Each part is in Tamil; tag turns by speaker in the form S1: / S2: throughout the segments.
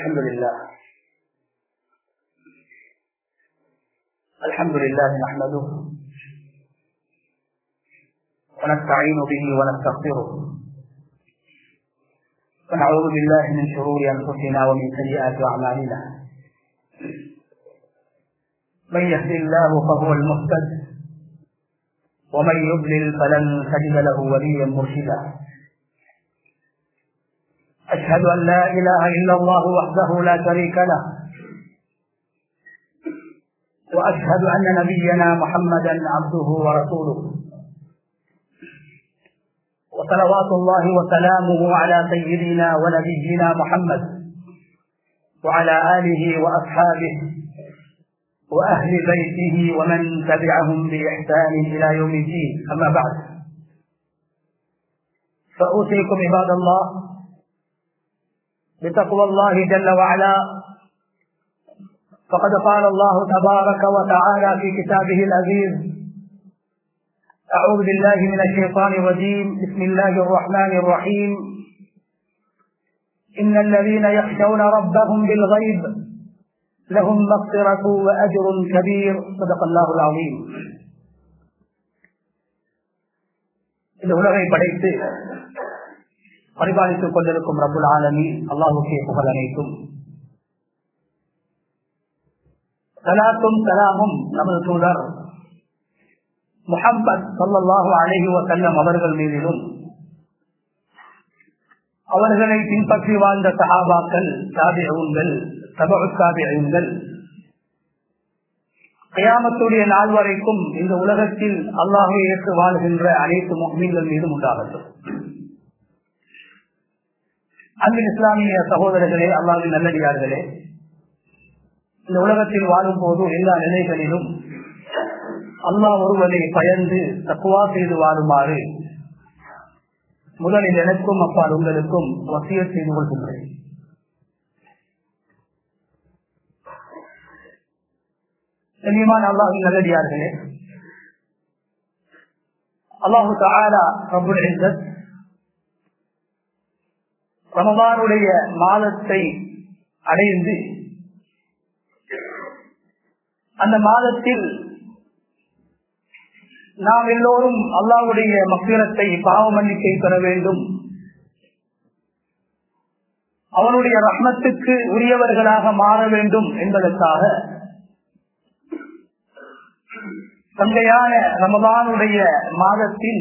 S1: الحمد لله الحمد لله نحمده ونستعين به ونستغفره ونعوذ بالله من شرور انفسنا ومن سيئات اعمالنا من يهد الله فهو المهتد ومن يضلل فلن تجد له وليا مرشدا أشهد أن لا إله إلا الله وحده لا شريك له وأشهد أن نبينا محمدا عبده ورسوله وصلوات الله وسلامه على سيدنا ونبينا محمد وعلى آله وأصحابه وأهل بيته ومن تبعهم بإحسان إلى يوم الدين أما بعد فأوصيكم عباد الله بتقوى الله جل وعلا فقد قال الله تبارك وتعالى في كتابه العزيز أعوذ بالله من الشيطان الرجيم بسم الله الرحمن الرحيم إن الذين يخشون ربهم بالغيب لهم مغفرة وأجر كبير صدق الله العظيم இந்த உலகை படைத்து பரிபாலித்துக் கொண்டிருக்கும் ரபுல் ஆலமி அல்லாஹுக்கே புகழ் அனைத்தும் சலாத்தும் சலாமும் நமது தூதர் முகம்மது சொல்லல்லாஹு அழகி வசல்லம் அவர்கள் மீதிலும் அவர்களை பின்பற்றி வாழ்ந்த சஹாபாக்கள் சாபியவுங்கள் சபகு சாபியங்கள் கயாமத்துடைய நாள் வரைக்கும் இந்த உலகத்தில் அல்லாஹை ஏற்று வாழ்கின்ற அனைத்து மீன்கள் மீதும் உண்டாகட்டும் அன்பின் இஸ்லாமிய சகோதரர்களே அல்லாவின் நல்லடியார்களே இந்த உலகத்தில் வாழும் போது எல்லா நிலைகளிலும் அல்லாஹ் ஒருவரை பயந்து தக்குவா செய்து வாழுமாறு முதலில் எனக்கும் அப்பால் உங்களுக்கும் வசிய செய்து கொள்கின்றேன் கண்ணியமான அல்லாஹின் நல்லடியார்களே அல்லாஹு தாரா ரபுல் இzzத் ரமபானுடைய மாதத்தை அடைந்து அந்த மாதத்தில் நாம் எல்லோரும் அல்லாவுடைய மக்கிரத்தை பாவ மன்னிக்கை பெற வேண்டும் அவனுடைய ரத்னத்துக்கு உரியவர்களாக மாற வேண்டும் என்பதற்காக தந்தையான ரமதானுடைய மாதத்தில்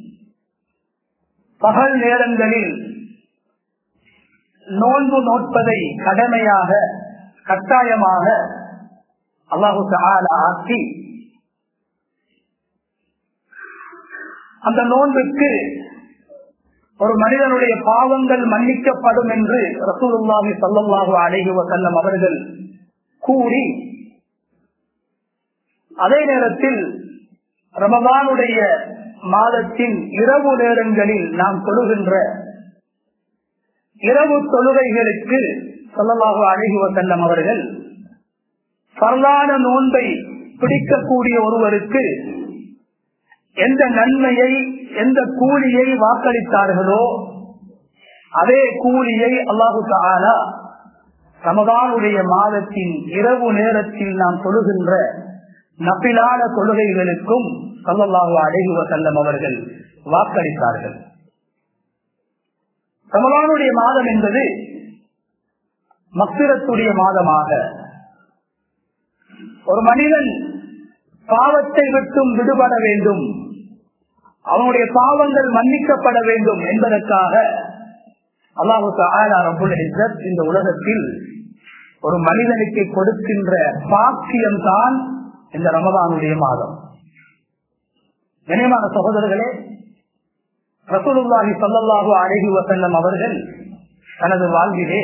S1: பகல் நேரங்களில் நோன்பு நோட்பதை கடமையாக கட்டாயமாக அல்லாஹு ஆக்கி அந்த நோன்புக்கு ஒரு மனிதனுடைய பாவங்கள் மன்னிக்கப்படும் என்று ரசூலுல்லாஹி சல்லாஹு அலைஹி வசல்லம் அவர்கள் கூறி அதே நேரத்தில் ரமதானுடைய மாதத்தின் இரவு நேரங்களில் நாம் தொழுகின்ற இரவு தொழுகைகளுக்கு சொல்லலாக அழகி வசல்லம் அவர்கள் பரலான நோன்பை பிடிக்கக்கூடிய ஒருவருக்கு எந்த நன்மையை எந்த கூலியை வாக்களித்தார்களோ அதே கூலியை அல்லாஹு தாலா ரமதானுடைய மாதத்தின் இரவு நேரத்தில் நாம் தொழுகின்ற நப்பிலான தொழுகைகளுக்கும் சல்லல்லாஹு அழகி வசல்லம் அவர்கள் வாக்களித்தார்கள் ரமலானுடைய மாதம் என்பது மக்கிரத்துடைய மாதமாக ஒரு மனிதன் பாவத்தை விட்டும் விடுபட வேண்டும் அவனுடைய பாவங்கள் மன்னிக்கப்பட வேண்டும் என்பதற்காக அல்லாஹு ரபுல் இந்த உலகத்தில் ஒரு மனிதனுக்கு கொடுக்கின்ற பாக்கியம் தான் இந்த ரமதானுடைய மாதம் கனியமான சகோதரர்களே ரசூலுல்லாஹி சல்லாஹு அழகி வசல்லம் அவர்கள் தனது வாழ்விலே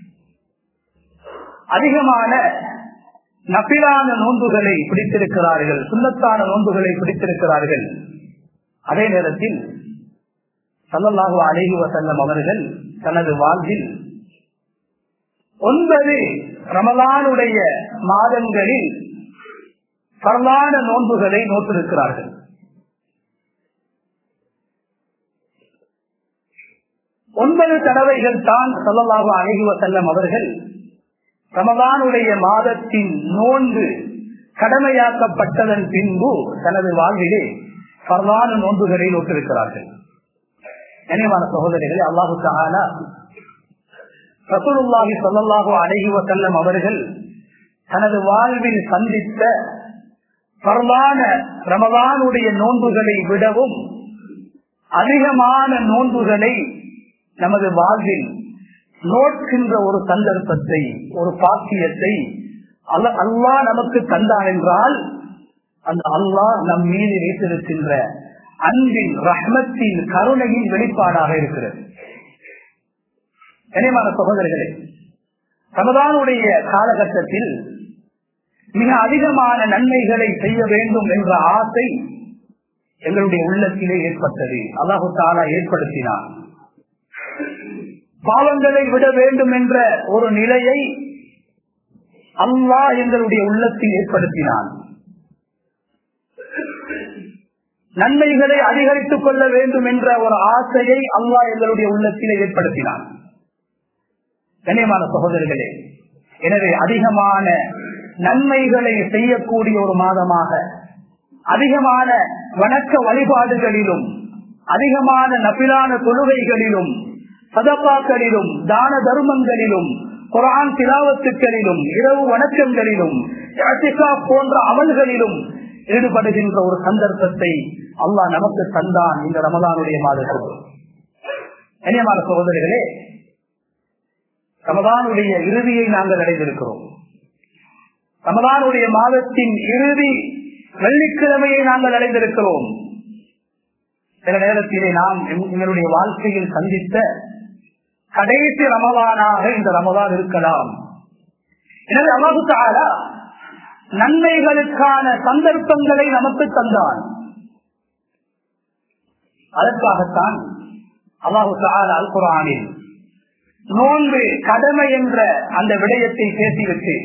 S1: அதிகமான நப்பிலான நோன்புகளை பிடித்திருக்கிறார்கள் சுண்ணத்தான நோன்புகளை பிடித்திருக்கிறார்கள் அதே நேரத்தில் சல்லல்லாஹு அழகி வசல்லம் அவர்கள் தனது வாழ்வில் ஒன்பது ரமலானுடைய மாதங்களில் பரவான நோன்புகளை நோட்டிருக்கிறார்கள் ஒன்பது தடவைகள் தான் சொல்லலாக அழகி வசல்லம் அவர்கள் ரமதானுடைய மாதத்தின் நோன்பு கடமையாக்கப்பட்டதன் பின்பு தனது வாழ்விலே பரவான நோன்புகளை நோக்கிருக்கிறார்கள் நினைவான சகோதரிகளை அல்லாஹு தாலா ரசூலுல்லாஹி சொல்லல்லாஹு அழகி வசல்லம் அவர்கள் தனது வாழ்வில் சந்தித்த பரவான ரமதானுடைய நோன்புகளை விடவும் அதிகமான நோன்புகளை நமது வாழ்வில் நோட்கின்ற ஒரு சந்தர்ப்பத்தை ஒரு பாக்கியத்தை அல்ல அல்லா நமக்கு தந்தான் என்றால் அந்த அல்லாஹ் நம் மீது வைத்திருக்கின்ற அன்பின் ரஹ்மத்தின் கருணையின் வெளிப்பாடாக இருக்கிறது கனிமான சகோதரர்களே ரமதானுடைய காலகட்டத்தில் மிக அதிகமான நன்மைகளை செய்ய வேண்டும் என்ற ஆசை எங்களுடைய உள்ளத்திலே ஏற்பட்டது அல்லாஹு தாலா ஏற்படுத்தினார் பாவங்களை விட வேண்டும் என்ற ஒரு நிலையை அல்லாஹ் எங்களுடைய உள்ளத்தில் ஏற்படுத்தினான் நன்மைகளை அதிகரித்துக் கொள்ள வேண்டும் என்ற ஒரு ஆசையை அல்லாஹ் எங்களுடைய உள்ளத்திலே ஏற்படுத்தினான் கண்ணியமான சகோதரர்களே எனவே அதிகமான நன்மைகளை செய்யக்கூடிய ஒரு மாதமாக அதிகமான வணக்க வழிபாடுகளிலும் அதிகமான நபிலான தொழுகைகளிலும் சதப்பாக்களிலும் தான தர்மங்களிலும் குரான் திலாவத்துக்களிலும் இரவு வணக்கங்களிலும் போன்ற அமல்களிலும் ஈடுபடுகின்ற ஒரு சந்தர்ப்பத்தை அல்லாஹ் நமக்கு தந்தான் இந்த ரமதானுடைய மாதத்தில் கண்ணியமான சகோதரிகளே ரமதானுடைய இறுதியை நாங்கள் அடைந்திருக்கிறோம் ரமதானுடைய மாதத்தின் இறுதி வெள்ளிக்கிழமையை நாங்கள் அடைந்திருக்கிறோம் சில நேரத்திலே நாம் எங்களுடைய வாழ்க்கையில் சந்தித்த கடைசி ரமதானாக இந்த ரமதான் இருக்கலாம் எனவே அல்லாஹுத்தால நன்மைகளுக்கான சந்தர்ப்பங்களை நமக்கு தந்தான் அதற்காகத்தான் அல்லாஹு அல் குரானில் நோன்பு கடமை என்ற அந்த விடயத்தை பேசிவிட்டு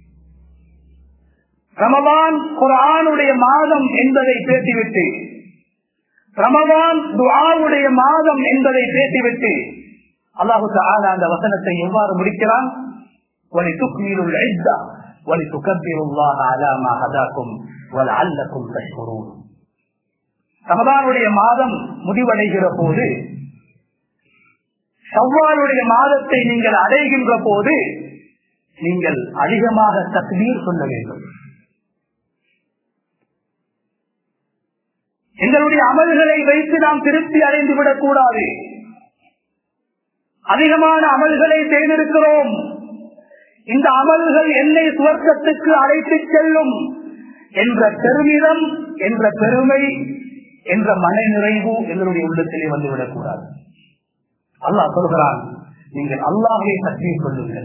S1: ரமபான் குரானுடைய மாதம் என்பதை பேசிவிட்டு ரமபான் துஆவுடைய மாதம் என்பதை பேசிவிட்டு அல்லாஹு தாலா அந்த வசனத்தை எவ்வாறு முடிக்கிறான் வலி துக்மீருள் ஐத்தா வலி துக்கத்திருல்லாஹ அலாமா ஹதாக்கும் வல அல்லக்கும் தஷ்குரூன் ரமதானுடைய மாதம் முடிவடைகிற போது சவ்வாலுடைய மாதத்தை நீங்கள் அடைகின்ற போது நீங்கள் அதிகமாக தக்மீர் சொல்ல வேண்டும் எங்களுடைய அமல்களை வைத்து நாம் திருப்தி அடைந்து விடக் கூடாது அதிகமான அமல்களை செய்திருக்கிறோம் இந்த அமல்கள் என்னை சுவர்க்கத்துக்கு அழைத்து செல்லும் என்ற பெருமிதம் என்ற பெருமை என்ற மன நிறைவு எங்களுடைய உள்ளத்திலே வந்துவிடக் கூடாது அல்லாஹ் சொல்கிறான் நீங்கள் அல்லாஹை பற்றி கொள்ளுங்கள்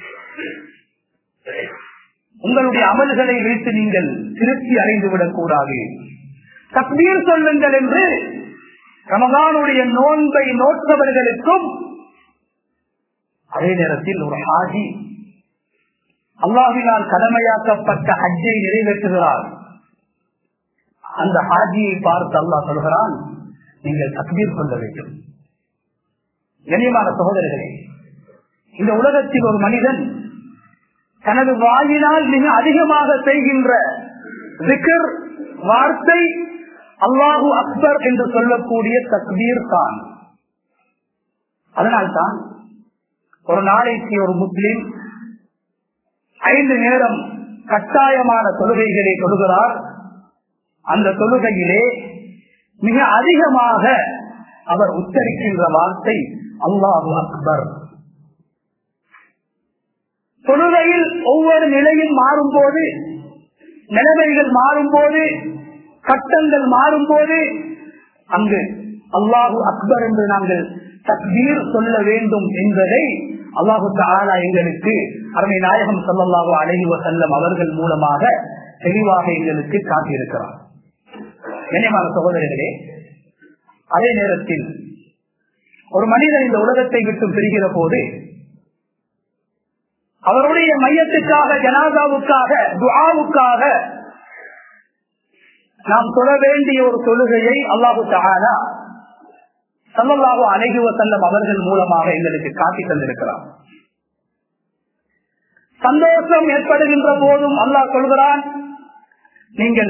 S1: உங்களுடைய அமல்களை வைத்து நீங்கள் திருப்தி அடைந்து விடக் கூடாது தக்பீர் சொல்லுங்கள் என்று ரமதானுடைய நோன்பை நோற்றவர்களுக்கும் அதே நேரத்தில் ஒரு ஹாஜி அல்லாஹினால் கடமையாக்கப்பட்ட ஹஜ்ஜை நிறைவேற்றுகிறார் அந்த ஹாஜியை பார்த்து அல்லாஹ் சொல்கிறான் நீங்கள் தக்பீர் சொல்ல வேண்டும் கண்ணியமான சகோதரர்களே இந்த உலகத்தில் ஒரு மனிதன் தனது வாயினால் மிக அதிகமாக செய்கின்ற விக்கர் வார்த்தை அல்லாஹு அக்பர் என்று சொல்லக்கூடிய தக்பீர் தான் அதனால்தான் ஒரு நாளைக்கு ஒரு முஸ்லிம் ஐந்து நேரம் கட்டாயமான தொழுகைகளை தொழுகிறார் அந்த தொழுகையிலே மிக அதிகமாக அவர் உச்சரிக்கின்ற வார்த்தை அல்லாஹு அக்பர் தொழுகையில் ஒவ்வொரு நிலையும் மாறும் போது நிலைமைகள் மாறும் போது கட்டங்கள் மாறும் போது அங்கு அல்லாஹு அக்பர் என்று நாங்கள் தக்பீர் சொல்ல வேண்டும் என்பதை அல்லாஹு தாலா எங்களுக்கு அருமை நாயகம் சொல்லல்லாஹு அழகி வசல்லம் அவர்கள் மூலமாக தெளிவாக எங்களுக்கு காட்டியிருக்கிறார் கண்ணியமான சகோதரர்களே அதே நேரத்தில் ஒரு மனிதன் இந்த உலகத்தை விட்டு பிரிகிற போது அவருடைய மையத்துக்காக ஜனாதாவுக்காக துஆவுக்காக நாம் தொழ வேண்டிய ஒரு தொழுகையை அல்லாஹு தகானா சல்லல்லாஹு அலைஹி வசல்லம் அவர்கள் மூலமாக எங்களுக்கு காட்டி தந்திருக்கிறார் சந்தோஷம் ஏற்படுகின்ற போதும் அல்லாஹ் சொல்கிறான் நீங்கள்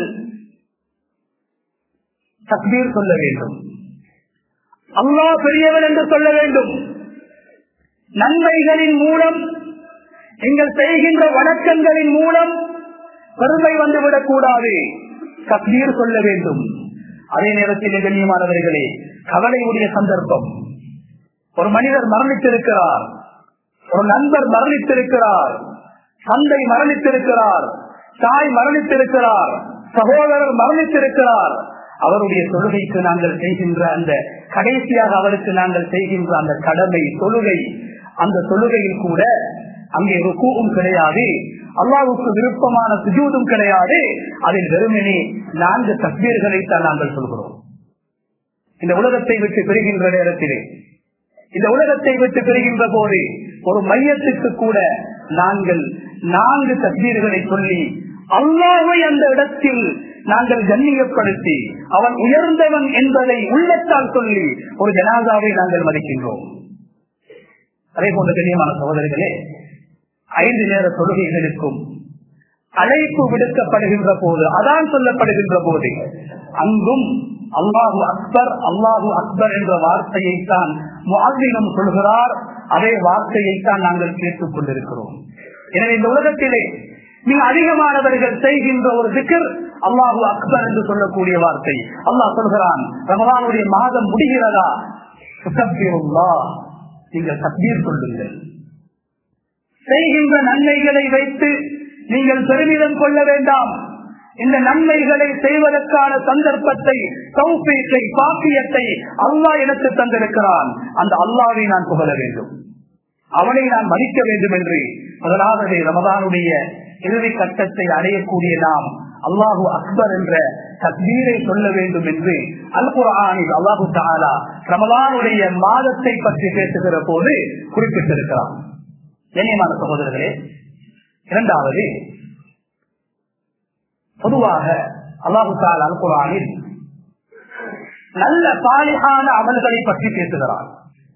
S1: தக்பீர் சொல்ல வேண்டும் அல்லாஹ் பெரியவன் என்று சொல்ல வேண்டும் நன்மைகளின் மூலம் நீங்கள் செய்கின்ற வணக்கங்களின் மூலம் பெருமை வந்துவிடக் கூடாது தக்பீர் சொல்ல வேண்டும் அதே நேரத்தில் கண்ணியமானவர்களே கவலையுடைய சந்தர்ப்பம் ஒரு மனிதர் மரணித்திருக்கிறார் ஒரு நண்பர் மரணித்திருக்கிறார் தந்தை மரணித்திருக்கிறார் தாய் மரணித்திருக்கிறார் சகோதரர் மரணித்திருக்கிறார் அவருடைய தொழுகைக்கு நாங்கள் செய்கின்ற அந்த கடைசியாக அவருக்கு நாங்கள் செய்கின்ற அந்த கடமை தொழுகை அந்த தொழுகையில் கூட அங்கே ருக்குவும் கிடையாது அல்லாவுக்கு விருப்பமான சுஜூதும் கிடையாது அதில் வெறுமனே நான்கு தஸ்மீர்களை தான் நாங்கள் சொல்கிறோம் இந்த உலகத்தை விட்டு பெறுகின்ற நேரத்திலே இந்த உலகத்தை விட்டு பெறுகின்ற போது ஒரு மையத்துக்கு கூட நாங்கள் நான்கு தஸ்மீர்களை சொல்லி அல்லாவை அந்த இடத்தில் நாங்கள் கண்ணியப்படுத்தி அவன் உயர்ந்தவன் என்பதை உள்ளத்தால் சொல்லி ஒரு ஜனாதாவை நாங்கள் மதிக்கின்றோம் அதே போன்ற கண்ணியமான சகோதரர்களே ஐந்து நேர தொழுகைகளுக்கும் அழைப்பு விடுக்கப்படுகின்ற போது அதான் சொல்லப்படுகின்ற போது அங்கும் அல்லாஹு அக்பர் அல்லாஹு அக்பர் என்ற வார்த்தையைத்தான் வாழ்வினம் சொல்கிறார் அதே வார்த்தையைத்தான் நாங்கள் கேட்டுக் கொண்டிருக்கிறோம் எனவே இந்த உலகத்திலே மிக அதிகமானவர்கள் செய்கின்ற ஒரு திக்கர் அல்லாஹு அக்பர் என்று சொல்லக்கூடிய வார்த்தை அல்லாஹ் சொல்கிறான் ரமலானுடைய மாதம் முடிகிறதா நீங்கள் தக்பீர் சொல்லுங்கள் செய்கின்ற நன்மைகளை வைத்து நீங்கள் பெருமிதம் கொள்ள வேண்டாம் இந்த நன்மைகளை செய்வதற்கான சந்தர்ப்பத்தை சௌபீட்டை பாக்கியத்தை அல்லாஹ் எனக்கு தந்திருக்கிறான் அந்த அல்லாவை நான் புகழ வேண்டும் அவனை நான் மதிக்க வேண்டும் என்று முதலாவது ரமதானுடைய இறுதி கட்டத்தை அடையக்கூடிய நாம் அல்லாஹு அக்பர் என்ற தக்பீரை சொல்ல வேண்டும் என்று அல் குரானில் அல்லாஹு தாலா ரமதானுடைய மாதத்தை பற்றி பேசுகிற போது குறிப்பிட்டிருக்கிறார் கண்ணியமான சகோதரர்களே இரண்டாவது பொதுவாக அல்லாஹு தால் அல் குரானில் நல்ல சாலிகான அமல்களை பற்றி பேசுகிறார்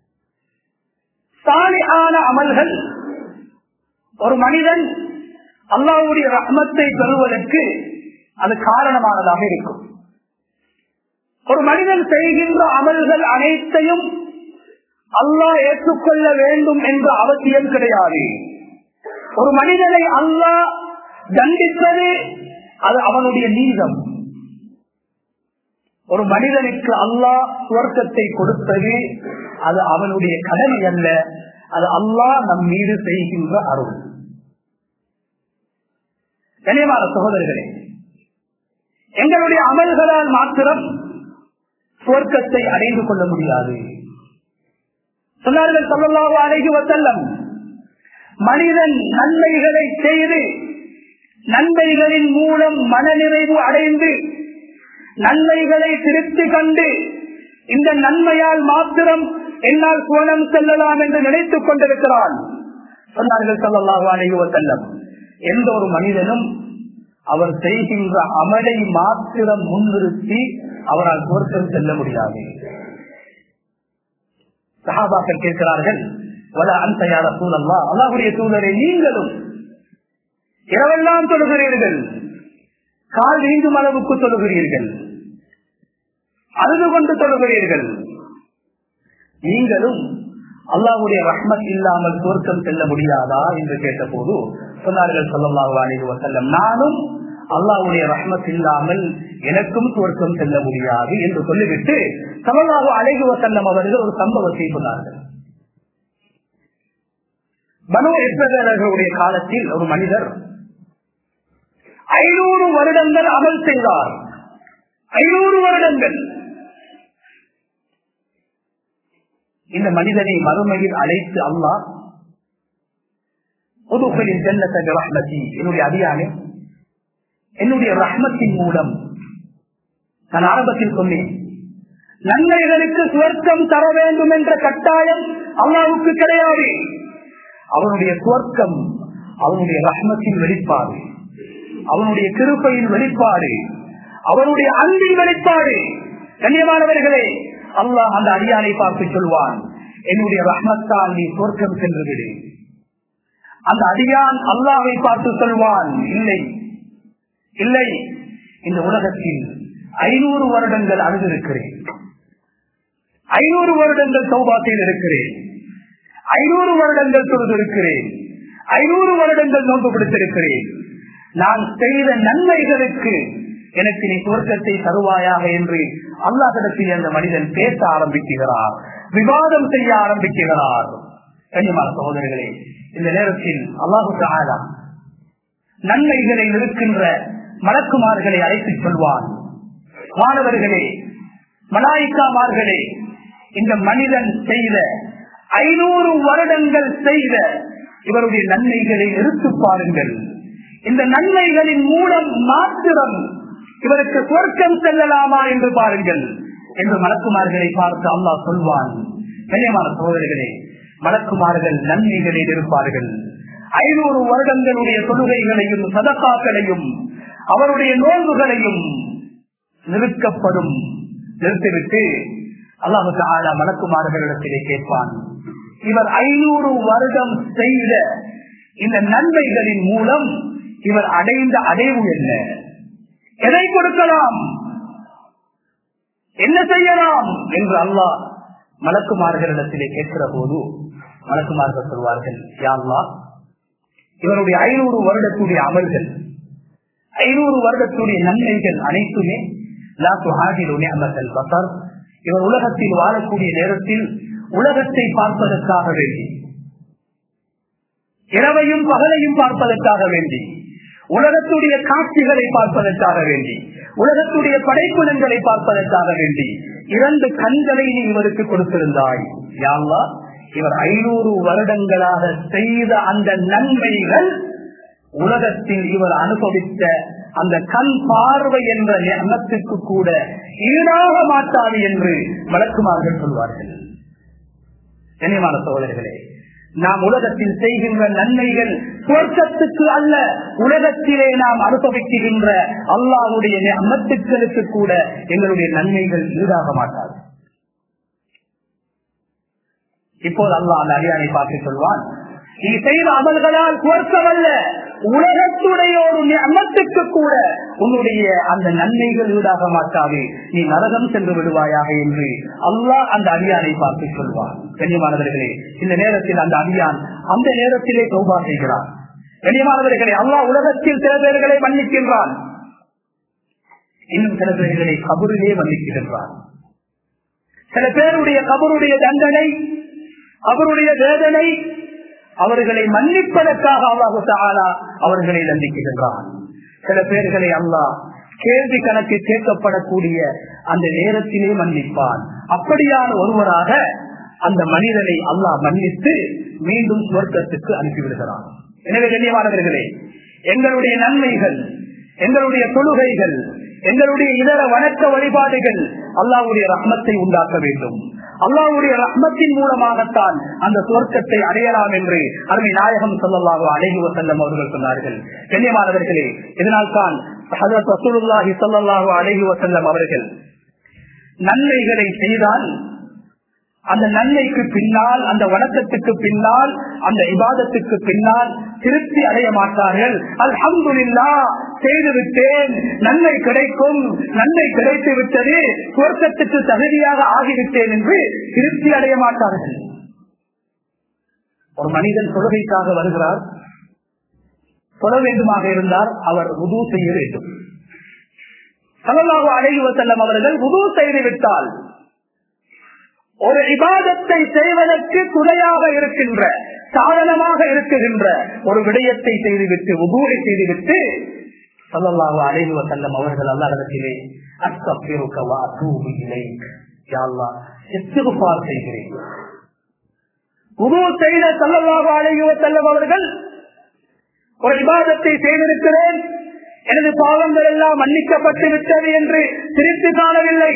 S1: சாலிகான அமல்கள் ஒரு மனிதன் அல்லாவுடைய ரஹ்மத்தை பெறுவதற்கு அது காரணமானதாக இருக்கும் ஒரு மனிதன் செய்கின்ற அமல்கள் அனைத்தையும் அல்லாஹ் ஏற்றுக்கொள்ள வேண்டும் என்ற அவசியம் கிடையாது ஒரு மனிதனை அல்லாஹ் தண்டிப்பது அது அவனுடைய நீதம் ஒரு மனிதனுக்கு அல்லாஹ் சுவர்க்கத்தை கொடுப்பது அது அவனுடைய கடமை அல்ல அது அல்லாஹ் நம் மீது செய்கின்ற அருள் கனியமான சகோதரர்களே எங்களுடைய அமல்களால் மாத்திரம் சுவர்க்கத்தை அடைந்து கொள்ள முடியாது சொன்னார்கள் சொல்லலாக அழகி வசல்லம் மனிதன் நன்மைகளை செய்து நன்மைகளின் மூலம் மனநிறைவு அடைந்து நன்மைகளை திருப்தி கண்டு இந்த நன்மையால் மாத்திரம் என்னால் சுவனம் செல்லலாம் என்று நினைத்துக் கொண்டிருக்கிறான் சொன்னார்கள் சொல்லலாக அழகி வசல்லம் எந்த ஒரு மனிதனும் அவர் செய்கின்ற அமலை மாத்திரம் முன்னிறுத்தி அவரால் சுவர்க்கம் செல்ல முடியாது சகாபாக்கள் கேட்கிறார்கள் வல அந்த யார சூழல்லா அல்லாஹுடைய சூழலை நீங்களும் இரவெல்லாம் தொழுகிறீர்கள் கால் நீங்கும் அளவுக்கு தொழுகிறீர்கள் அழுது கொண்டு தொழுகிறீர்கள் நீங்களும் அல்லாவுடைய ரஹ்மத் இல்லாமல் சுவர்க்கம் செல்ல முடியாதா என்று கேட்டபோது சொன்னார்கள் சொல்லல்லாஹு அலைஹி வஸல்லம் நானும் அல்லாவுடைய ரஹ்மத் இல்லாமல் எனக்கும் சுவர்க்கம் செல்ல முடியாது என்று சொல்லிவிட்டு சமல்லாஹு அலைஹி வஸல்லம் அவர்கள் ஒரு சம்பவத்தை சொன்னார்கள் பனு இஸ்ரவேலர்களுடைய காலத்தில் ஒரு மனிதர் ஐநூறு வருடங்கள் அமல் செய்தார் ஐநூறு வருடங்கள் இந்த மனிதனை மறுமையில் அழைத்து அல்லாஹ் பொதுக்களின் ஜன்னத்தை ரஹ்மதி என்னுடைய அதிகாரி என்னுடைய ரஹ்மத்தின் மூலம் நான் ஆரம்பத்தில் சொன்னேன் நன்மைகளுக்கு சுவர்க்கம் தர வேண்டும் என்ற கட்டாயம் அல்லாவுக்கு கிடையாது அவனுடைய சுவர்க்கம் அவனுடைய ரஹ்மத்தின் வெளிப்பாடு அவனுடைய கிருப்பையின் வெளிப்பாடு அவனுடைய அன்பின் வெளிப்பாடு கண்ணியமானவர்களே அல்லாஹ் அந்த அடியானை பார்த்து சொல்வான் என்னுடைய ரஹ்மத்தால் நீ சுவர்க்கம் சென்று விடு அந்த அடியான் அல்லாவை பார்த்து சொல்வான் இல்லை இல்லை இந்த உலகத்தில் ஐநூறு வருடங்கள் அழுதிருக்கிறேன் ஐநூறு வருடங்கள் சௌபாத்தில் இருக்கிறேன் ஐநூறு வருடங்கள் தொழுதிருக்கிறேன் ஐநூறு வருடங்கள் நோன்பு பிடித்திருக்கிறேன் நான் செய்த நன்மைகளுக்கு எனக்கு நீ சுவர்க்கத்தை தருவாயாக என்று அல்லாஹிடத்தில் அந்த மனிதன் பேச ஆரம்பிக்கிறார் விவாதம் செய்ய ஆரம்பிக்கிறார் கண்ணியமான சகோதரர்களே இந்த நேரத்தில் அல்லாஹு தாலா நன்மைகளை இருக்கின்ற மலக்குமார்களை அழைத்துச் சொல்வான் மாணவர்களே மலாய்க்காமார்களே இந்த மனிதன் செய்த ஐநூறு வருடங்கள் செய்த இவருடைய நன்மைகளை எடுத்து பாருங்கள் இந்த நன்மைகளின் மூலம் மாத்திரம் இவருக்கு சொர்க்கம் செல்லலாமா என்று பாருங்கள் என்று மலக்குமார்களை பார்த்து அல்லாஹ் சொல்வான் கண்ணியமான சகோதரர்களே மலக்குமார்கள் நன்மைகளில் இருப்பார்கள் ஐநூறு வருடங்களுடைய தொழுகைகளையும் சதக்காக்களையும் அவருடைய நோன்புகளையும் நிறுக்கப்படும் நிறுத்திவிட்டு அல்லாஹுக்கு ஆளா மலக்குமார்களிடத்திலே கேட்பான் இவர் ஐநூறு வருடம் செய்த இந்த நன்மைகளின் மூலம் இவர் அடைந்த அடைவு என்ன எதை கொடுக்கலாம் என்ன செய்யலாம் என்று அல்லாஹ் மலக்குமார்களிடத்திலே கேட்கிற போது மலக்குமார்கள் சொல்வார்கள் யாழ்லா இவருடைய ஐநூறு வருடத்துடைய அமல்கள் ஐநூறு வருடத்துடைய நன்மைகள் அனைத்துமே அமர்கள் பசர் இவர் உலகத்தில் வாழக்கூடிய நேரத்தில் உலகத்தை பார்ப்பதற்காக வேண்டி இரவையும் பகலையும் பார்ப்பதற்காக வேண்டி உலகத்துடைய காட்சிகளை பார்ப்பதற்காக வேண்டி உலகத்துடைய படைப்புலங்களை பார்ப்பதற்காக வேண்டி இரண்டு கண்களை நீ இவருக்கு கொடுத்திருந்தாய் யாழ்லா இவர் ஐநூறு வருடங்களாக செய்த அந்த நன்மைகள் உலகத்தில் இவர் அனுபவித்த அந்த கண் பார்வை என்ற எண்ணத்துக்கு கூட ஈடாக மாட்டாது என்று வழக்குமார்கள் சொல்வார்கள் கண்ணியமான சோழர்களே நாம் உலகத்தில் செய்கின்ற நன்மைகள் சுவர்க்கத்துக்கு அல்ல உலகத்திலே நாம் அனுபவிக்கின்ற அல்லாவுடைய அம்மத்துக்களுக்கு கூட எங்களுடைய நன்மைகள் ஈடாக மாட்டாது இப்போது அல்லாஹ் அந்த அடியானை பார்த்து சொல்வான் நீ செய்த அமல்களால் சுவர்க்கமல்ல உலகத்துடைய ஒரு அம்மத்துக்கு கூட உன்னுடைய அந்த நன்மைகள் ஈடாக மாட்டாது நீ நரகம் சென்று விடுவாயாக என்று அல்லாஹ் அந்த அடியானை பார்த்து சொல்வான் கண்ணியமானவர்களே இந்த நேரத்தில் அந்த அடியான் அந்த நேரத்திலே சௌபா செய்கிறான் கண்ணியமானவர்களே அல்லாஹ் உலகத்தில் சில பேர்களை மன்னிக்கின்றான் இன்னும் சில பேர்களை கபரிலே மன்னிக்கின்றான் சில பேருடைய கபருடைய தண்டனை அவருடைய வேதனை அவர்களை மன்னிப்பதற்காக அல்லாஹு தாலா அவர்களை தண்டிக்கின்றான் சில பேர்களை அல்லாஹ் கேள்வி கணக்கு கேட்கப்படக்கூடிய அந்த நேரத்திலே மன்னிப்பான் அப்படியான ஒருவராக அந்த மனிதனை அல்லாஹ் மன்னித்து மீண்டும் சுவர்க்கத்துக்கு அனுப்பிவிடுகிறான் எனவே கண்ணியமானவர்களே எங்களுடைய நன்மைகள் எங்களுடைய தொழுகைகள் எங்களுடைய இதர வணக்க வழிபாடுகள் அல்லாவுடைய ரத்னத்தை உண்டாக்க வேண்டும் அல்லாவுடைய ரத்னத்தின் மூலமாகத்தான் அந்த சுவர்க்கத்தை அடையலாம் என்று அருமை நாயகம் சொல்லலாக அழகுவ செல்லம் அவர்கள் சொன்னார்கள் கண்ணியமானவர்களே இதனால் தான் ரசூலுல்லாஹி சொல்லலாக அழகுவ செல்லம் அவர்கள் நன்மைகளை செய்தால் அந்த நன்மைக்கு பின்னால் அந்த வணக்கத்துக்கு பின்னால் அந்த விவாதத்துக்கு பின்னால் திருப்தி அடைய மாட்டார்கள் அல்ஹம்துல்லா செய்து விட்டேன் நன்மை கிடைக்கும் நன்மை கிடைத்து விட்டது சுவர்க்கத்துக்கு தகுதியாக ஆகிவிட்டேன் என்று திருப்தி அடைய மாட்டார்கள் ஒரு மனிதன் தொழுகைக்காக வருகிறார் தொழ வேண்டுமாக இருந்தால் அவர் உது செய்ய வேண்டும் சலல்லாக அழைகுவ செல்லம் அவர்கள் உது செய்து விட்டால் ஒரு இபாதத்தை செய்வதற்கு துணையாக இருக்கின்ற சாதனமாக இருக்குகின்ற ஒரு விடயத்தை செய்துவிட்டு உபூரை செய்துவிட்டு சல்லல்லாஹு அலைஹி வஸல்லம் அவர்கள் அல்லாஹ்விடத்திலே அஸ்தக்ஃபிருக வ அதூபு இலைக் யா அல்லாஹ் இஸ்திக்ஃபார் செய்கிறேன் உது செய்த சல்லல்லாஹு அலைஹி வஸல்லம் அவர்கள் ஒரு இபாதத்தை செய்திருக்கிறேன் எனது பாவங்கள் எல்லாம் மன்னிக்கப்பட்டு விட்டது என்று திருப்பி காணவில்லை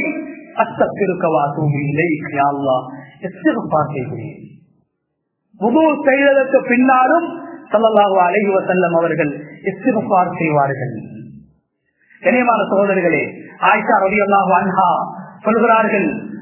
S1: செய்ததற்கு பின்னாலும் சல்லல்லாஹு அலைஹி வசல்லம் அவர்கள் இஸ்திஃபார் செய்வார்கள் கனியமான சகோதரர்களே ஆயிஷா ரவி அல்லாஹ் அன்ஹா சொல்கிறார்கள்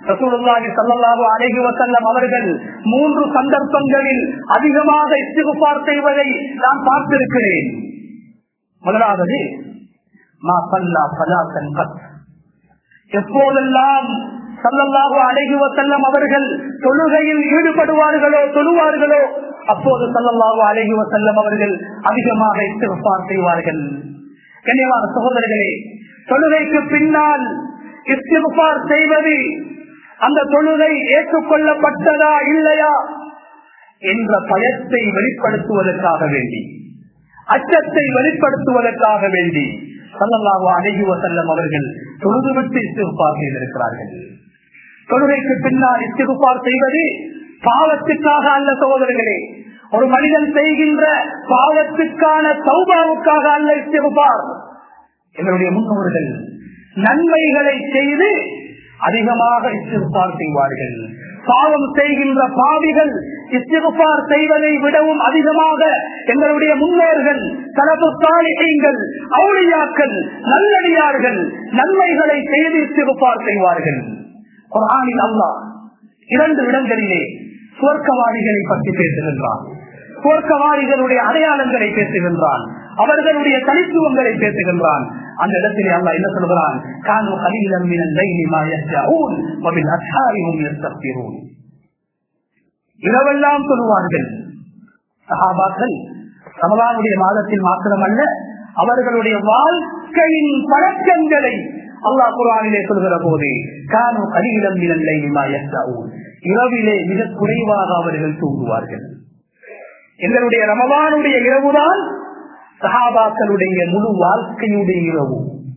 S1: ரசூலுல்லாஹி ஸல்லல்லாஹு அலைஹி வஸல்லம் அவர்கள் மூன்று சந்தர்ப்பங்களில் அதிகமாக இஸ்திகுபார் செய்வதை நான் பார்த்திருக்கிறேன் முதலாவது மா சல்லா சலாத்தன் கத் எப்போதெல்லாம் சல்லல்லாஹு அலைஹி வஸல்லம் அவர்கள் தொழுகையில் ஈடுபடுவார்களோ தொழுவார்களோ அப்போது சல்லல்லாஹு அலைஹி வஸல்லம் அவர்கள் அதிகமாக இஸ்திகுபார் செய்வார்கள் கண்ணியமான சகோதரர்களே தொழுகைக்கு பின்னால் இஸ்திகுபார் செய்வது அந்த தொழுகை ஏற்றுக்கொள்ளப்பட்டதா இல்லையா என்ற பயத்தை வெளிப்படுத்துவதற்காக வேண்டி அச்சத்தை வெளிப்படுத்துவதற்காக வேண்டி சல்லல்லாஹு அலைஹி வஸல்லம் அவர்கள் தொழுதுவிட்டு இஸ்திகுபார் செய்திருக்கிறார்கள் தொழுகைக்கு பின்னால் இஸ்திகுபார் செய்வது பாவத்துக்காக அல்ல சகோதரர்களே ஒரு மனிதன் செய்கின்ற பாவத்துக்கான சௌபாவுக்காக அல்ல இஸ்திகுபார் எங்களுடைய முன்னோர்கள் நன்மைகளை செய்து அதிகமாக இஸ்திகுபார் செய்வார்கள் பாவம் செய்கின்ற பாவிகள் இஸ்திகுபார் செய்வதை விடவும் அதிகமாக எங்களுடைய முன்னோர்கள் தனது சாலிகள் அவுளியாக்கள் நல்லடியார்கள் நன்மைகளை செய்து இஸ்திகுபார் செய்வார்கள் குரானில் அல்லாஹ் இரண்டு இடங்களிலே சுவர்க்கவாதிகளை பற்றி பேசுகின்றான் சுவர்க்கவாதிகளுடைய அடையாளங்களை பேசுகின்றான் அவர்களுடைய தனித்துவங்களை பேசுகின்றான் அந்த இடத்திலே அல்லா என்ன சொல்கிறான் கானு கலீலம் மினல் லைலி மா யஸ்ஜஊன் வபில் அஸ்ஹாரிஹும் யஸ்தக்பிரூன் இரவெல்லாம் சொல்லுவார்கள் சஹாபாக்கள் ரமலானுடைய மாதத்தில் மாத்திரமல்ல அவர்களுடைய வாழ்க்கையின் பழக்கங்களை அல்லாஹ் குரானிலே சொல்கிற போது கானு கலீலம் மினல் லைலி மா யஸ்ஜஊன் இரவிலே மிக குறைவாக அவர்கள் தூங்குவார்கள் எங்களுடைய ரமவானுடைய இரவுதான் சஹாபாக்களுடைய முழு வாழ்க்கையுடைய இரவு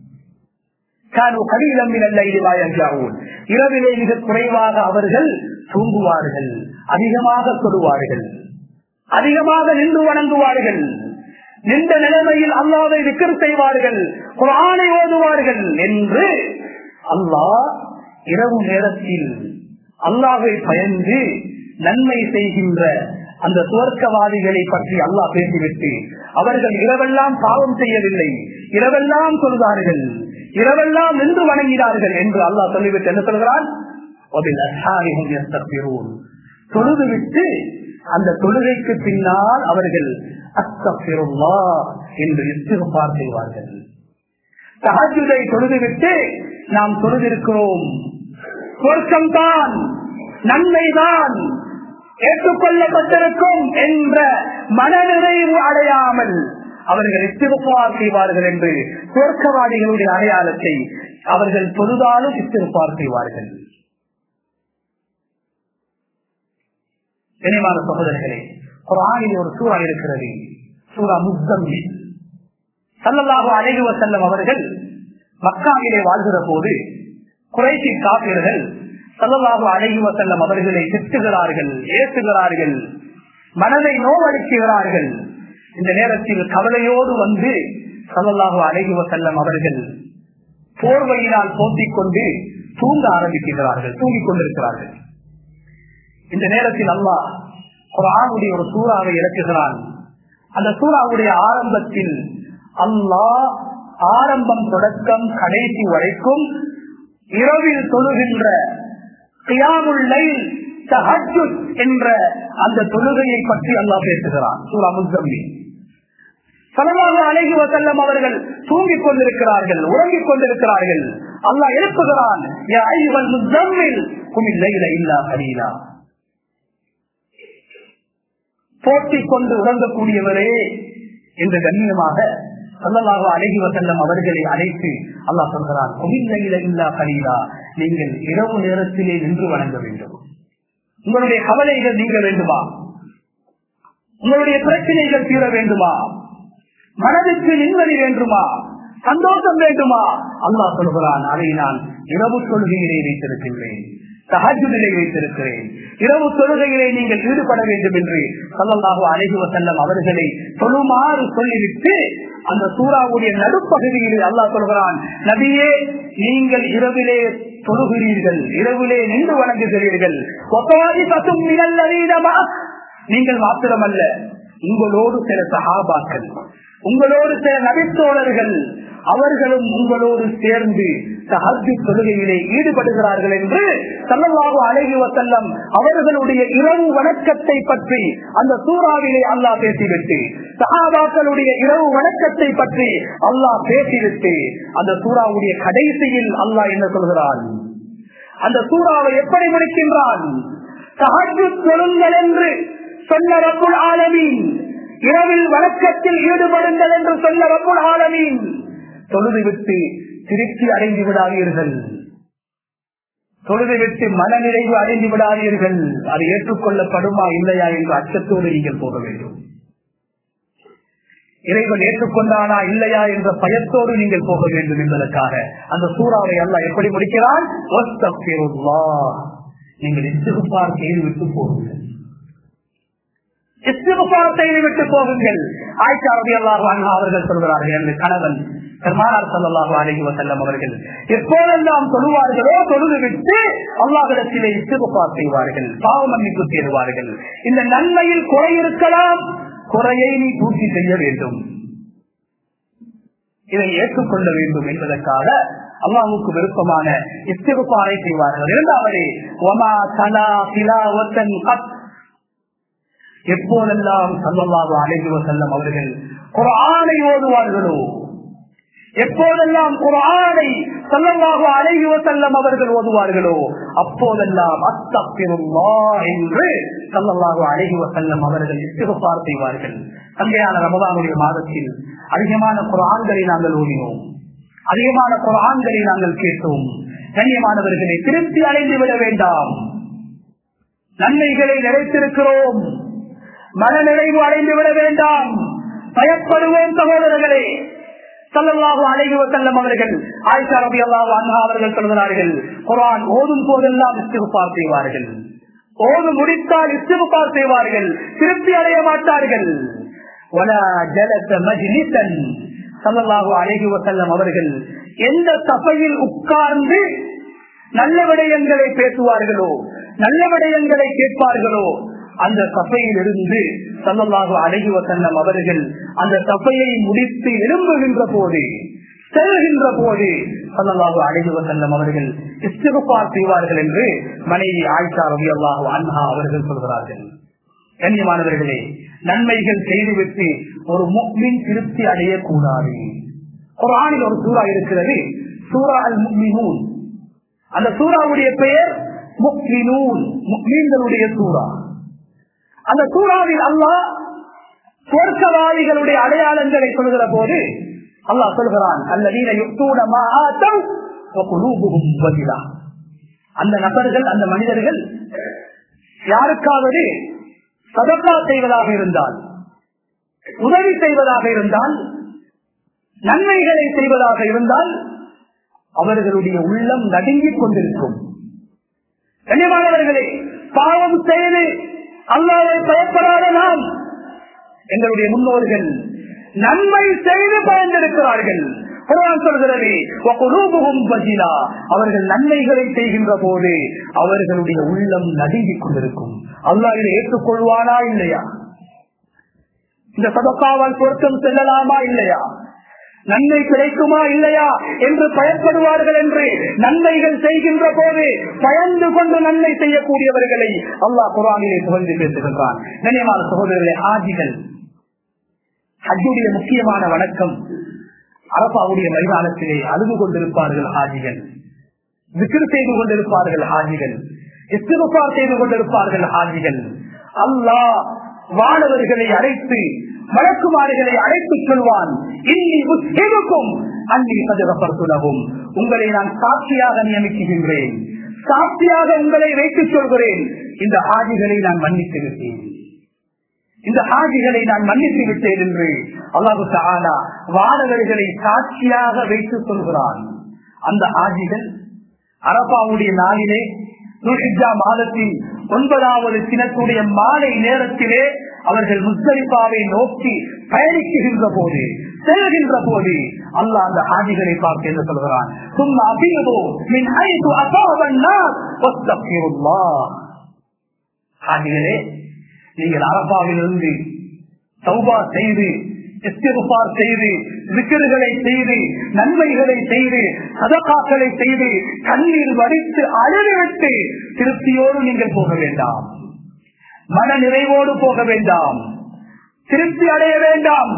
S1: இரவிலே மிக குறைவாக அவர்கள் தூங்குவார்கள் அதிகமாக சொல்லுவார்கள் அதிகமாக நின்று வணங்குவார்கள் நின்ற நிலைமையில் அல்லாவை விக்கர் செய்வார்கள் குரானை ஓதுவார்கள் என்று அல்லாஹ் இரவு நேரத்தில் அல்லாவை பயந்து நன்மை செய்கின்ற அந்த சுவர்க்கவாதிகளை பற்றி அல்லாஹ் பேசிவிட்டு அவர்கள் இரவெல்லாம் பாவம் செய்யவில்லை இரவெல்லாம் சொல்கிறார்கள் இரவெல்லாம் நின்று வணங்கினார்கள் என்று அல்லாஹ் சொல்லிவிட்டு என்ன சொல்கிறான் தொழுதுவிட்டு அந்த தொழுகைக்கு பின்னால் அவர்கள் அஸ்தபிருல்லா என்று இஸ்திருப்பார் செய்வார்கள் தகஜுதை தொழுதுவிட்டு நாம் தொழுதிருக்கிறோம் சொர்க்கம்தான் நன்மைதான் ஏற்றுக்கொள்ளப்பட்டிருக்கும் என்ற மனநிறைவு அடையாமல் அவர்கள் இஸ்திருப்பார் செய்வார்கள் என்று சொர்க்கவாதிகளுடைய அடையாளத்தை அவர்கள் பொதுதாலும் இஸ்திருப்பார் செய்வார்கள் இனிமான சகோதரர்களே குரானில் ஒரு சூறா இருக்கிறது சூறா முஸ்தம்மி சல்லல்லாஹு அலைஹி வஸல்லம் அவர்கள் மக்காவிலே வாழ்கிற போது குறைசி காப்பீர்கள் சல்லல்லாஹு அலைஹி வஸல்லம் அவர்களை திட்டுகிறார்கள் ஏசுகிறார்கள் மனதை நோவடிக்கிறார்கள் இந்த நேரத்தில் கவலையோடு வந்து சல்லல்லாஹு அலைஹி வஸல்லம் அவர்கள் போர்வையினால் போத்திக் கொண்டு தூங்க ஆரம்பிக்கிறார்கள் தூங்கிக் கொண்டிருக்கிறார்கள் இந்த நேரத்தில் அல்லாஹ் குரானுடைய ஒரு சூறாவை இறக்குகிறான் அந்த சூறாவுடைய ஆரம்பத்தில் அல்லாஹ் ஆரம்பம் தொடக்கம் கடைசி வரைக்கும் இரவில் தொழுகின்ற என்ற அந்த தொழுகையை பற்றி அல்லாஹ் பேசுகிறான் சூரா முஸ்தம்மி சலமாக அழகி வசல்லம் அவர்கள் தூங்கிக் கொண்டிருக்கிறார்கள் உறங்கிக் கொண்டிருக்கிறார்கள் அல்லாஹ் எழுப்புகிறான் போட்டிக் கொண்டு உறங்கக்கூடியவரே என்று கண்ணியமாக சொல்லலாக அழகி வசல்லம் அவர்களை அழைத்து அல்லாஹ் சொல்கிறான் குமில்லையில இல்லா கலீலா நீங்கள் இரவு நேரத்திலே நின்று வணங்க வேண்டும் உங்களுடைய கவலைகள் நீங்க வேண்டுமா உங்களுடைய பிரச்சனைகள் தீர வேண்டுமா மனதுக்கு நிம்மதி வேண்டுமா சந்தோஷம் வேண்டுமா அல்லாஹ் சொல்கிறான் அதை நான் இரவு தொழுகையிலே வைத்திருக்கின்றேன் தகஜுதிலே வைத்திருக்கிறேன் இரவு தொழுகையிலே நீங்கள் ஈடுபட வேண்டும் என்று சொல்லலாக அழகி வசல்லம் அவர்களை தொழுமாறு சொல்லிவிட்டு அந்த சூறாவுடைய நடுப்பகுதியிலே அல்லாஹ் சொல்கிறான் நபியே நீங்கள் இரவிலே தொழுகிறீர்கள் இரவிலே நின்று வணங்குகிறீர்கள் நீங்கள் மாத்திரமல்ல உங்களோடு சில சகாபாக்கள் உங்களோடு சில நபித்தோழர்கள் அவர்களும் உங்களோடு சேர்ந்து தஹஜ் தொழுகையிலே ஈடுபடுகிறார்கள் என்று சல்லல்லாஹு அலைஹி வஸல்லம் அவர்களுடைய இரவு வணக்கத்தை பற்றி அந்த சூறாவிலே அல்லாஹ் பேசிவிட்டு சஹாபாக்களுடைய இரவு வணக்கத்தை பற்றி அல்லாஹ் பேசிவிட்டு அந்த சூறாவுடைய கடைசியில் அல்லாஹ் என்ன சொல்கிறான் அந்த சூறாவை எப்படி முடிக்கின்றான் தஹஜ் தொழுங்கள் என்று சொன்ன ரப்புல் ஆலமீன் இரவில் வணக்கத்தில் ஈடுபடுங்கள் என்று சொன்ன ரப்புல் ஆலமீன் தொழுது விட்டு திருப்தி அடைந்து விடாதீர்கள் தொழுது விட்டு மனநிறைவு அடைந்து விடாதீர்கள் அது ஏற்றுக்கொள்ளப்படுமா இல்லையா என்ற அச்சத்தோடு நீங்கள் போக வேண்டும் இறைவன் ஏற்றுக்கொண்டானா இல்லையா என்ற பயத்தோடு நீங்கள் போக வேண்டும் என்பதற்காக அந்த சூறாவை அல்ல எப்படி முடிக்கிறான் நீங்கள் இஸ்திகுபார் செய்து விட்டு போகுங்கள் இஸ்திகுபார் செய்து விட்டு போகுங்கள் ஆயிஷா ரவி அல்லாஹ் அவர்கள் சொல்கிறார்கள் எனது கணவன் பெருமானார் சல்லாஹு அலஹி வசல்லம் அவர்கள் எப்போதெல்லாம் தொழுவார்களோ தொழுது விட்டு அல்லாஹிடத்திலே இஸ்திகுபார் செய்வார்கள் பாவ மன்னிப்பு தேடுவார்கள் இந்த நன்மையில் குறை இருக்கலாம் குறையை நீ பூர்த்தி செய்ய வேண்டும் இதை ஏற்றுக்கொள்ள வேண்டும் என்பதற்காக அல்லாவுக்கு விருப்பமான இஸ்திகுபாரை செய்வார்கள் இரண்டாவது ஒமா தலா திலாவத்தன் கத் எப்போதெல்லாம் சல்லல்லாஹு அலைஹி வஸல்லம் அவர்கள் குர்ஆனை ஓதுவார்களோ எப்போதெல்லாம் குர்ஆனை சல்லல்லாஹு அலைஹி வஸல்லம் அவர்கள் ஓதுவார்களோ அப்போதெல்லாம் அஸ்தக்ஃபிருல்லாஹ் என்று சல்லல்லாஹு அலைஹி வஸல்லம் அவர்கள் இஸ்திக்ஃபார் செய்வார்கள் தங்கையான ரமதானுடைய மாதத்தில் அதிகமான குர்ஆன்களை நாங்கள் ஓதினோம் அதிகமான குர்ஆன்களை நாங்கள் கேட்டோம் கண்ணியமானவர்களை திருப்தி அடைந்து விட வேண்டாம் நன்மைகளை நினைத்திருக்கிறோம் மனநிறைவு அடைந்து விட வேண்டாம் பயப்படுவோம் சகோதரர்களே சல்லல்லாஹு அலைஹி வஸல்லம் அவர்கள் ஆயிஷா ரலியல்லாஹு அன்ஹா அவர்கள் சொல்கிறார்கள் குர்ஆன் ஓதும் போதெல்லாம் இஸ்திக்ஃபார் செய்வார்கள் ஓது முடித்தால் இஸ்திக்ஃபார் செய்வார்கள் திருப்தி அடைய மாட்டார்கள் வலா ஜலத மஜ்லிஸன் சல்லல்லாஹு அலைஹி வஸல்லம் அவர்கள் எந்த சபையில் உட்கார்ந்து நல்ல விடயங்களை பேசுவார்களோ நல்ல விடயங்களை கேட்பார்களோ அந்த சபையில் இருந்து சல்லல்லாஹு அழகி வசல்லம் அவர்கள் அந்த சபையை முடித்து எழும்புகின்ற போது செல்கின்ற போது சல்லல்லாஹு அழகி வசல்லம் அவர்கள் இஸ்திகுபார் செய்வார்கள் என்று மனைவி ஆயிஷா ரவி அல்லாஹு அன்ஹா அவர்கள் சொல்கிறார்கள் கண்ணியமானவர்களே நன்மைகள் செய்துவிட்டு ஒரு முக்மின் திருப்தி அடையக்கூடாது குரானில் ஒரு சூறா இருக்கிறது சூரா அல் முக்மினூன் அந்த சூறாவுடைய பெயர் முக்மினூன் முக்மீன்களுடைய சூறா அந்த சூறாவில் அல்லாஹ் சொர்க்கவாதிகளுடைய அடையாளங்களை சொல்கிற போது அல்லாஹ் சொல்கிறான் அல்லதீன அந்த நபர்கள் அந்த மனிதர்கள் யாருக்காவது சதக்கா செய்வதாக இருந்தால் உதவி செய்வதாக இருந்தால் நன்மைகளை செய்வதாக இருந்தால் அவர்களுடைய உள்ளம் நடுங்கிக் கொண்டிருக்கும் கண்ணியமானவர்களே பாவம் செய்து அல்லாவை பயப்படாத நாம் எங்களுடைய முன்னோர்கள் நன்மை செய்து பயந்திருக்கிறார்கள் சொல்கிறது அவர்கள் நன்மைகளை செய்கின்ற போது அவர்களுடைய உள்ளம் நடுங்கிக் கொண்டிருக்கும் அல்லா இதை ஏற்றுக்கொள்வானா இல்லையா இந்த சதக்காவால் பொருத்தம் செல்லலாமா இல்லையா நன்மை கிடைக்குமா இல்லையா என்று பயப்படுவார்கள் என்று நன்மைகள் செய்கின்ற போது பயந்து கொண்டு நன்மை செய்யக்கூடியவர்களை அல்லாஹ் குரானிலே புகழ்ந்து பேசுகின்றான் கண்ணியமான சகோதரர்களே ஆஜிகள் ஹஜ்ஜுடைய முக்கியமான வணக்கம் அரபாவுடைய மைதானத்திலே அழுது கொண்டிருப்பார்கள் ஹாஜிகள் விக்கிர் செய்து கொண்டிருப்பார்கள் ஹாஜிகள் இஸ்திருப்பார் செய்து கொண்டிருப்பார்கள் ஹாஜிகள் அல்லாஹ் வானவர்களை அழைத்து வழக்குமாறுகளை அழைத்துச் சொல்வான் இன்னி முஸ்லிமுக்கும் அன்னி சதுரப்படுத்துலகும் உங்களை நான் சாட்சியாக நியமிக்குகின்றேன் சாட்சியாக உங்களை வைத்துச் சொல்கிறேன் இந்த ஆதிகளை நான் மன்னித்து விட்டேன் இந்த ஆதிகளை நான் மன்னித்து விட்டேன் என்று அல்லாஹு தாலா வானவர்களை சாட்சியாக வைத்து சொல்கிறான் அந்த ஆதிகள் அரபாவுடைய நாளிலே துல்ஹிஜா மாதத்தின் ஒன்பதாவது தினத்துடைய மாலை நேரத்திலே அவர்கள் முஸ்தலிபாவை நோக்கி பயணிக்குகின்ற போது செல்கின்ற போது அல்லாஹ் அந்த ஆதிகளை பார்த்து என்ன சொல்கிறான் சும்மா அபியதோ மின் ஐந்து அசாவன்னா ஆதிகளே நீங்கள் அரபாவிலிருந்து சௌபா செய்து இஸ்திருபார் செய்து விக்கிர்களை செய்து நன்மைகளை செய்து சதகாக்களை செய்து கண்ணீர் வடித்து அழுதுவிட்டு திருப்தியோடு நீங்கள் போக வேண்டாம் மன நிறைவோடு போக வேண்டாம் திருப்தி அடைய வேண்டாம்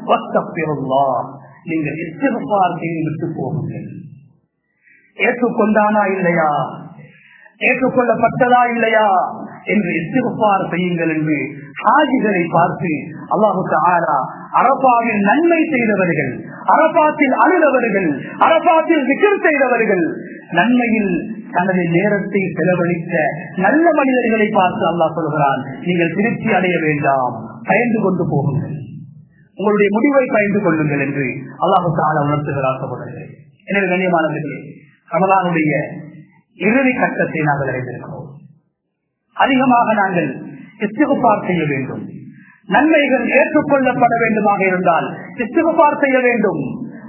S1: நீங்கள் இஸ்திகபார் செய்து விட்டு போகுங்கள் ஏற்றுக்கொண்டானா இல்லையா ஏற்றுக்கொள்ளப்பட்டதா இல்லையா என்று இஸ்திகபார் செய்யுங்கள் என்று ஹாஜிகளை பார்த்து அல்லாஹுக்கு ஆரா அரபாவில் நன்மை செய்தவர்கள் அரபாத்தில் அழுதவர்கள் அரபாத்தில் விக்கர் செய்தவர்கள் நன்மையில் தனது நேரத்தை செலவழித்த நல்ல மனிதர்களை பார்த்து அல்லாஹ் சொல்கிறான் நீங்கள் திருப்தி அடைய வேண்டாம் பயந்து கொண்டு போகுங்கள் உங்களுடைய முடிவை பயந்து கொள்ளுங்கள் என்று அல்லாஹுக்கு ஆள உணர்த்துகிறார் சகோதரர்கள் எனவே கண்ணியமானவர்களே ரமலானுடைய இறுதி கட்டத்தை நாங்கள் அடைந்திருக்கிறோம் அதிகமாக நாங்கள் இஸ்திகுபார் செய்ய வேண்டும் நன்மைகள் ஏற்றுக்கொள்ளப்பட வேண்டுமாக இருந்தால் இஸ்திகுபார் செய்ய வேண்டும்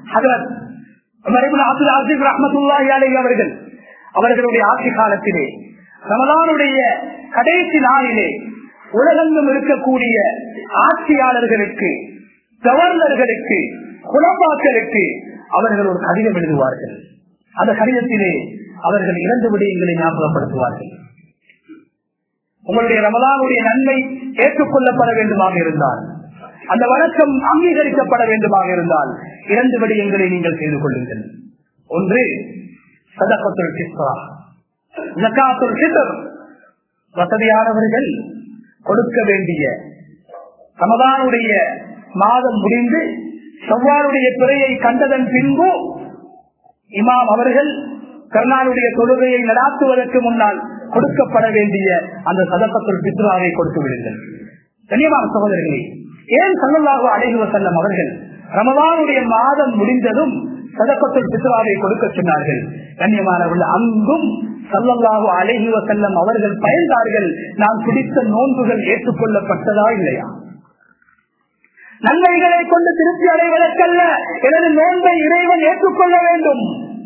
S1: அப்துல் அசீப் ரஹமத்துல்லாஹி அலை அவர்கள் அவர்களுடைய ஆட்சி காலத்திலே ரமலானுடைய கடைசி நாளிலே உலகெங்கும் இருக்கக்கூடிய ஆட்சியாளர்களுக்கு கவர்னர்களுக்கு குலப்பாக்களுக்கு அவர்கள் ஒரு கடிதம் எழுதுவார்கள் அந்த கடிதத்திலே அவர்கள் இரண்டு விடயங்களை ஞாபகப்படுத்துவார்கள் உங்களுடைய ரமலானுடைய நன்மை ஏற்றுக்கொள்ளப்பட வேண்டுமாக இருந்தால் அந்த வழக்கம் அங்கீகரிக்கப்பட வேண்டுமாக இருந்தால் இரண்டு விடயங்களை நீங்கள் செய்து கொள்ளுங்கள் ஒன்று சதகத்துல் கிஸ்ரா ஜக்காத்துல் சித்தர் வசதியானவர்கள் கொடுக்க வேண்டிய ரமதானுடைய மாதம் முடிந்து செவ்வாருடைய பிறையை கண்டதன் பின்பு இமாம் அவர்கள் கர்நாளுடைய தொழுகையை நடாத்துவதற்கு முன்னால் கொடுக்கப்பட வேண்டிய அந்த சதக்கத்துள் பித்ராவை கொடுத்து விடுங்கள் கண்ணியமான சகோதரர்களே ஏன் சல்லல்லாக அடைகுவ செல்லம் அவர்கள் ரமதானுடைய மாதம் முடிந்ததும் சதக்கத்துள் பித்ராவை கொடுக்க சொன்னார்கள் கண்ணியமானவர்கள் அங்கும் சல்லல்லாஹு அழகிவ செல்லம் அவர்கள் பயந்தார்கள் நான் பிடித்த நோன்புகள் ஏற்றுக்கொள்ளப்பட்டதா இல்லையா நன்மைகளை கொண்டு திருப்தி அடைவதற்கல்ல எனது நோன்பை இறைவன் ஏற்றுக்கொள்ள வேண்டும்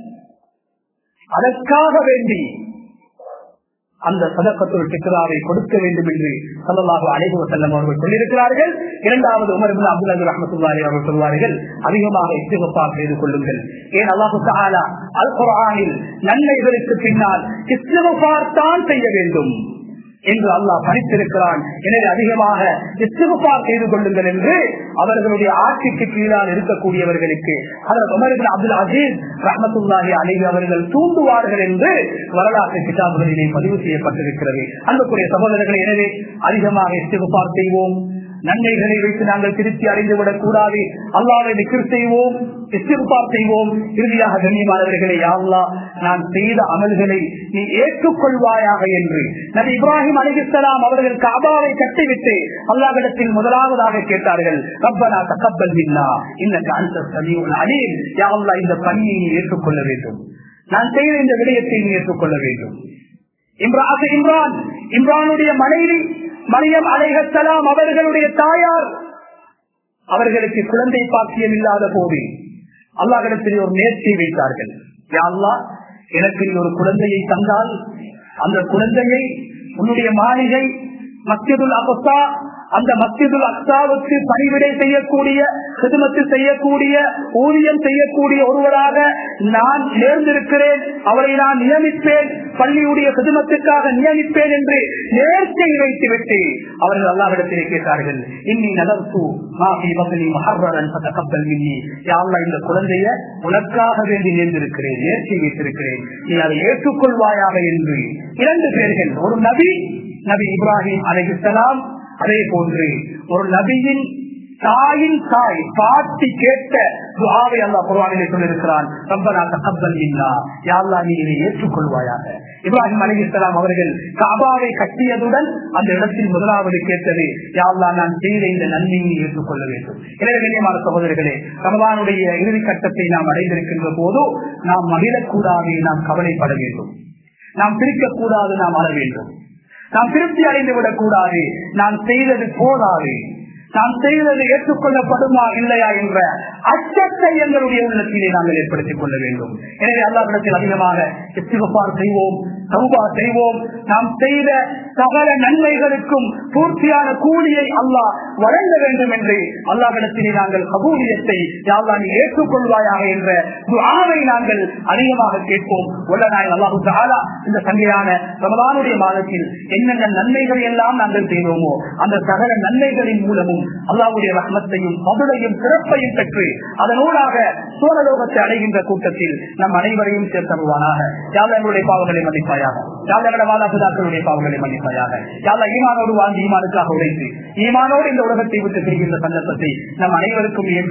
S1: அதற்காக வேண்டி அந்த சதக்கத்துள் சிக்கராவை கொடுக்க வேண்டும் என்று சொல்லலாக அழைப்பு செல்லம் அவர்கள் சொல்லியிருக்கிறார்கள் இரண்டாவது உமர் அப்துல் அபுல் அஹமத்துல்லாரி அவர்கள் சொல்வார்கள் அதிகமாக இஸ்திகப்பார் செய்து கொள்ளுங்கள் ஏன் அல்லாஹு தாலா அல் குரானில் நன்மைகளுக்கு பின்னால் இஸ்திகப்பார் தான் செய்ய வேண்டும் என்று அல்லாஹ் பணித்திருக்கிறான் எனவே அதிகமாக இஸ்திகப்பார் செய்து கொள்ளுங்கள் என்று அவர்களுடைய ஆட்சிக்கு கீழால் இருக்கக்கூடியவர்களுக்கு அதற்கு உமரிபின் அப்துல் அஜீஸ் ரஹமத்துல்லாஹி அலிஹி அவர்கள் தூண்டுவார்கள் என்று வரலாற்று கிதாபுகளிலே பதிவு செய்யப்பட்டிருக்கிறது அன்புக்குரிய சகோதரர்கள் எனவே அதிகமாக இஸ்திகப்பார் செய்வோம் நன்மைகளை வைத்து நாங்கள் திருப்தி அடைந்து விடக் கூடாது அல்லாவை விக்கிர் செய்வோம் இஸ்திருப்பார் செய்வோம் இறுதியாக கண்ணியமானவர்களை யாழ்லா நான் செய்த அமல்களை நீ ஏற்றுக்கொள்வாயாக என்று நபி இப்ராஹிம் அலிகலாம் அவர்கள் காபாவை கட்டிவிட்டு அல்லாவிடத்தில் முதலாவதாக கேட்டார்கள் ரப்பனா தக்கப்பல் மின்னா இன்னக்கு அந்த சமீப அலீம் யாழ்லா இந்த பணியை நீ ஏற்றுக்கொள்ள வேண்டும் நான் செய்த இந்த விடயத்தை நீ ஏற்றுக்கொள்ள வேண்டும் இம்ரான் இம்ரான் இம்ரானுடைய மனைவி மரியம் அலைகலாம் அவர்களுடைய தாயார் அவர்களுக்கு குழந்தை பாக்கியம் இல்லாத போது அல்லாஹிடத்தில் ஒரு நேர்ச்சியை வைத்தார்கள் யாழ்லா எனக்கு ஒரு குழந்தையை தந்தால் அந்த குழந்தையை உன்னுடைய மாளிகை மஸ்ஜிதுல் அபஸ்தா அந்த மஸ்ஜிதுல் அக்சாவுக்கு பணிவிடை செய்யக்கூடிய சிதுமத்து செய்யக்கூடிய ஊதியம் செய்யக்கூடிய ஒருவராக நான் நேர்ந்திருக்கிறேன் அவரை நான் நியமிப்பேன் பள்ளியுடைய சிதுமத்துக்காக நியமிப்பேன் என்று நேர்ச்சை வைத்துவிட்டு அவர்கள் அல்லாவிடத்திலே கேட்டார்கள் இன்னி நலர்த்து மாஃபி வசனி மஹர்ரன் கப்பல் மின்னி யாழ்லா இந்த குழந்தைய உனக்காக வேண்டி நேர்ந்திருக்கிறேன் நேர்ச்சி வைத்திருக்கிறேன் நீ அதை ஏற்றுக்கொள்வாயாக என்று இரண்டு பேர்கள் ஒரு நபி நபி இப்ராஹிம் அலைஹிஸ்லாம் அதே போன்று ஒரு நபியின் தாயின் தாய் பாட்டி கேட்ட துவாவை அல்லா குர்வானிலே சொல்லியிருக்கிறான் ரப்பனா தகப்பல் இல்லா யாழ்லா நீ இதை ஏற்றுக்கொள்வாயாக இப்ராஹிம் அலிஸ்லாம் அவர்கள் காபாவை கட்டியதுடன் அந்த இடத்தில் முதலாவது கேட்டது யாழ்லா நான் செய்த இந்த நன்மையை ஏற்றுக்கொள்ள வேண்டும் எனவே கண்ணியமான சகோதரர்களே ரமதானுடைய இறுதி கட்டத்தை நாம் அடைந்திருக்கின்ற போது நாம் மகிழக்கூடாது நாம் கவலைப்பட வேண்டும் நாம் பிரிக்கக்கூடாது நாம் அற வேண்டும் நாம் திருப்தி அடைந்து விடக் கூடாது நான் செய்தது போதாது நாம் செய்தது ஏற்றுக்கொள்ளப்படுமா இல்லையா என்ற அச்சத்தை எங்களுடைய உள்ளத்திலே நாங்கள் ஏற்படுத்திக் கொள்ள வேண்டும் எனவே அல்லாவிடத்தில் அதிகமாக இஸ்திகப்பார் செய்வோம் தௌபா செய்வோம் நாம் செய்த சகல நன்மைகளுக்கும் பூர்த்தியான கூலியை அல்லாஹ் வழங்க வேண்டும் என்று அல்லாஹிடத்திலே நாங்கள் கபூலியத்தை யாழ்லா நீ ஏற்றுக்கொள்வாயாக என்ற துஆவை நாங்கள் அதிகமாக கேட்போம் உள்ளனாய் அல்லாஹு தாலா இந்த சங்கையான ரமதானுடைய மாதத்தில் என்னென்ன நன்மைகள் எல்லாம் நாங்கள் செய்தோமோ அந்த சகல நன்மைகளின் மூலமும் அல்லாஹுடைய ரத்னத்தையும் மதுரையும் சிறப்பையும் பெற்று அதனூடாக சூரலோகத்தை அடைகின்ற கூட்டத்தில் நம் அனைவரையும் சேர்த்தருவானாக யாழ் எங்களுடைய பாவங்களை மன்னிப்பாயாக யாழ் எங்களோட மாதாபிதாக்களுடைய பாவங்களை மன்னிப்பாயாக யாழ் ஈமானோடு வாழ்ந்து ஈமானுக்காக உழைத்து ஈமானோடு இந்த உலகத்தை விட்டு பிரிகின்ற சந்தர்ப்பத்தை நம் அனைவருக்கும் ஏற்ப